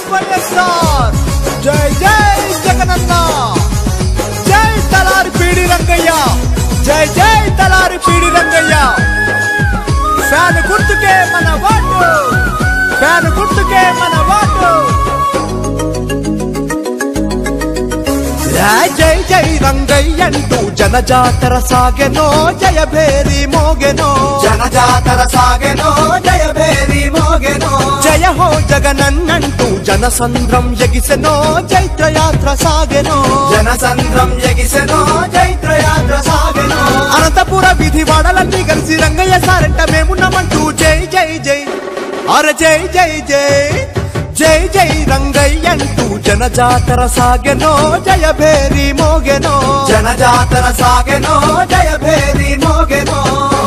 వైఎస్ఆర్ జై జై జగనన్న జై తలారి పీడి రంగయ్య జై జై తలారి పీడి రంగయ్య ఫ్యాన్ గుర్తుకే మన వాటు ఫ్యాన్ గుర్తుకే మన వాటు జై జై జై రంగయ్యంటూ జనజాతర సాగెనో జయ భేరి మోగెనో జనజాతర సాగెనో జయ భేరి మోగెనో జయ హో జగనన్నంటూ జనసంద్రం ఎగిసెనో చైత్రయాత్ర సాగెనో జనసంద్రం ఎగిసెనో చైత్రయాత్ర సాగెనో అనంతపుర విధి వాడలన్నీ కలిసి రంగయ్య సారంట మేమున్నామంటూ జై జై జై అర జై జై జై జై జై రంగయ్యంటూ జనజాతర సాగెనో జయ భేరి మోగెనో జనజాతర సాగెనో జయ భేరి మోగెనో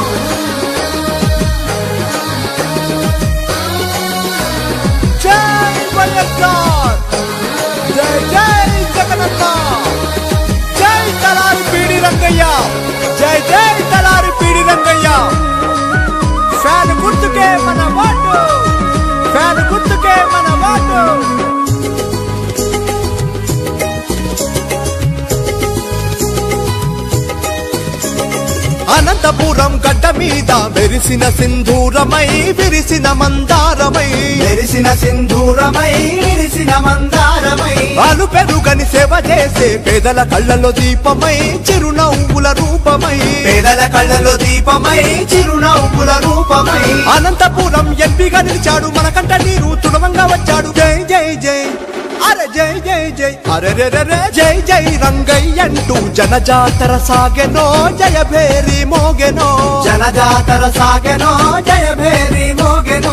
జై వైఎస్ఆర్ జై జై జగనన్న జై తలారి పీడి రంగయ్య జై జై తలారి పీడి రంగయ్య ఫ్యాన్ గుర్తుకే మన వాటు ఫ్యాన్ గుర్తుకే మన వాటు అనంతపురం గడ్డ మీద మెరిసిన సింధూరమై విరిసిన మందారమై మెరిసిన సింధూరమై విరిసిన మందారమై వాళ్ళు పెరుగని సేవ చేసే పేదల కళ్ళలో దీపమై చిరునవ్వుల రూపమై పేదల కళ్ళలో దీపమై చిరునవ్వుల రూపమై అనంతపురం ఎంపీగా నిలిచాడు మనకంట నీరు తుడవంగా వచ్చాడు జై జై జై అరే జై జై జై అరే రే రే రే జై జై రంగయ్య అంటూ జనజాతర సాగెనో జయ భేరి మోగెనో జనజాతర సాగెనో జయ భేరి మోగెనో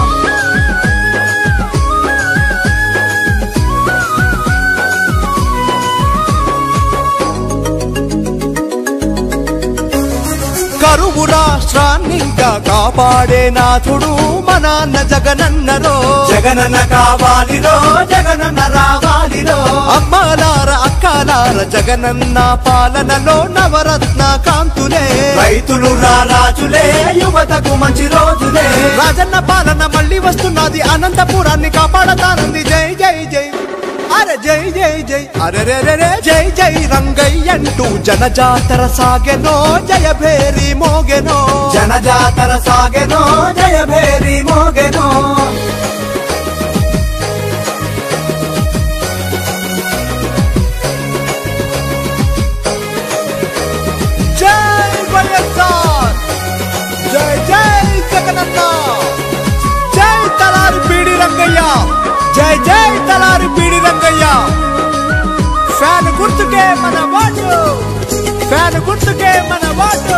కరువు రాష్ట్రాన్నింకా కాపాడే నాథుడు మా నాన్న జగనన్నరో జగనన్న కావాలిరో జగనన్న రావాలిరో అమ్మాలార అక్కాలార జగనన్న పాలనలో నవరత్న కాంతులే రైతులు రాజులే యువతకు మంచి రోజులే రాజన్న పాలన మళ్ళీ వస్తున్నది అనంతపురాన్ని కాపాడతానంది జై జై జై అరే జై జై జై అరే రే రే రే జై జై రంగయ్య అంటూ జనజాతర సాగెనో జయ భేరి మోగెనో జనజాతర సాగెనో జయ భేరి మోగెనో జై వైఎస్ఆర్ జై జై జగనన్న జై తలారి పీడి రంగయ్య జై జై తలారి పీడి రంగయ్య ఫ్యాన్ గుర్తుకే మన వాటు ఫ్యాన్ గుర్తుకే మన వాటు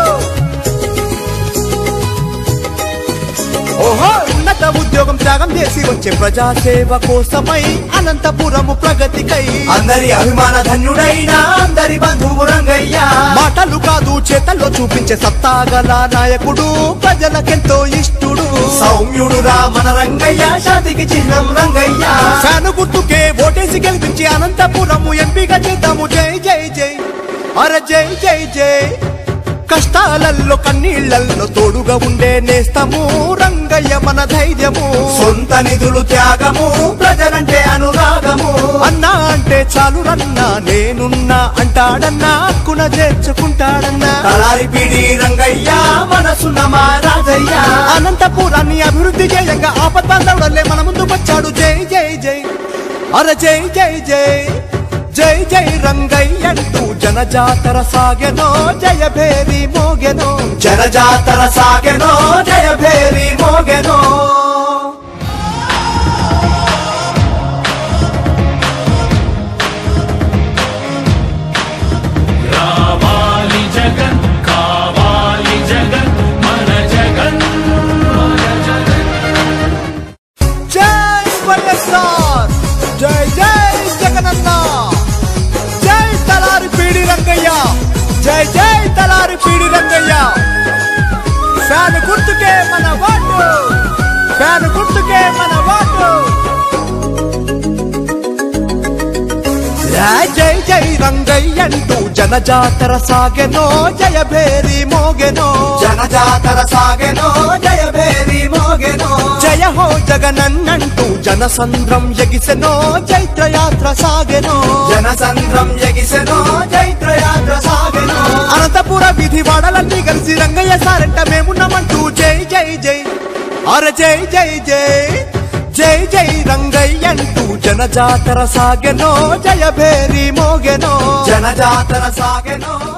ఓహో ఉన్నత ఉద్యోగం త్యాగం చేసి వచ్చే ప్రజాసేవ కోసమై అనంతపురము ప్రగతికై అందరి అభిమాన ధన్యుడైన అందరి బంధువు రంగయ్య మాటలు కాదు చేతల్లో చూపించే సత్తాగల నాయకుడు ప్రజలకెంతో ఇష్టుడు సౌమ్యుడు రా మన రంగయ్య శాంతికి చిహ్నం రంగయ్య ఫ్యాను గుర్తుకే ఓటేసి గెలిపించి అనంతపురము ఎంపీగా చేద్దాము జై జై జై అరే జై జై జై కష్టాలల్లో కన్నీళ్లల్లో తోడుగా ఉండే నేస్తము రంగయ్య మన ధైర్యము సొంత నిధులు త్యాగము ప్రజలంటే అనురాగము అన్నా అంటే చాలు రన్నా నేనున్నా అంటాడన్నా హక్కున చేర్చుకుంటాడన్నా తలారి పిడి రంగయ్య మనసున్న మా రాజయ్య అనంతపురాన్ని అభివృద్ధి చేయంగా ఆపత్బాంధవుడల్లే మన ముందుకు వచ్చాడు జై జై జై అర జై జై జై జై జై రంగయ్య అంటూ జనజాతర సాగెనో జయ భేరి మోగెనో జనజాతర సాగెనో జయ భేరి మోగెనో రావాలి జగన్ కావాలి జగన్ మన జగన్ మన జగన్ జై వైఎస్ఆర్ జై జై జగనన్న జై తలారి పీడి రంగయ్య జై జై తలారి పీడి రంగయ్య ఫ్యాన్ గుర్తుకే మన వాటు ఫ్యాన్ గుర్తుకే మన వాటు జై జై జై రంగయ్యంటూ జనజాతర సాగెనో జయ భేరి మోగెనో జనజాతర సాగెనో జయ భేరి మోగెనో జయ హో జగనన్నంటూ జనసంద్రం ఎగిసెనో చైత్రయాత్ర సాగెనో జనసంద్రం ఎగిసెనో చైత్రయాత్ర సాగెనో అనంతపుర విధి వాడలన్నీ కలిసి రంగయ్య సారంట మేమున్నామంటూ జై జై జై అర జై జై జై జై జై రంగయ్యంటూ జనజాతర సాగెనో జయ భేరి మోగెనో జనజాతర సాగెనో